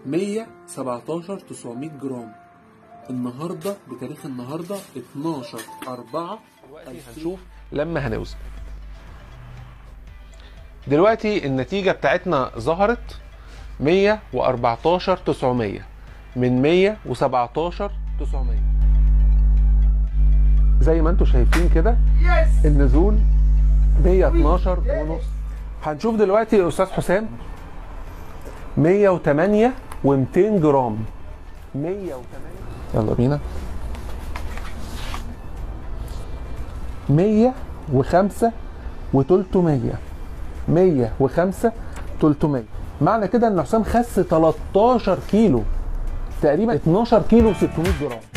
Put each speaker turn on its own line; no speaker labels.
117 900 جرام النهارده بتاريخ النهارده 12 4
هنشوف لما هنوزن دلوقتي النتيجة بتاعتنا ظهرت 114 900 من 117 900 زي ما انتم شايفين كده النزول 112 ونص هنشوف دلوقتي يا استاذ حسام 108 و200 جرام 108 يلا بينا 105 و300 105 300 معنى كده ان حسام خس 13 كيلو تقريبا 12 كيلو و600 جرام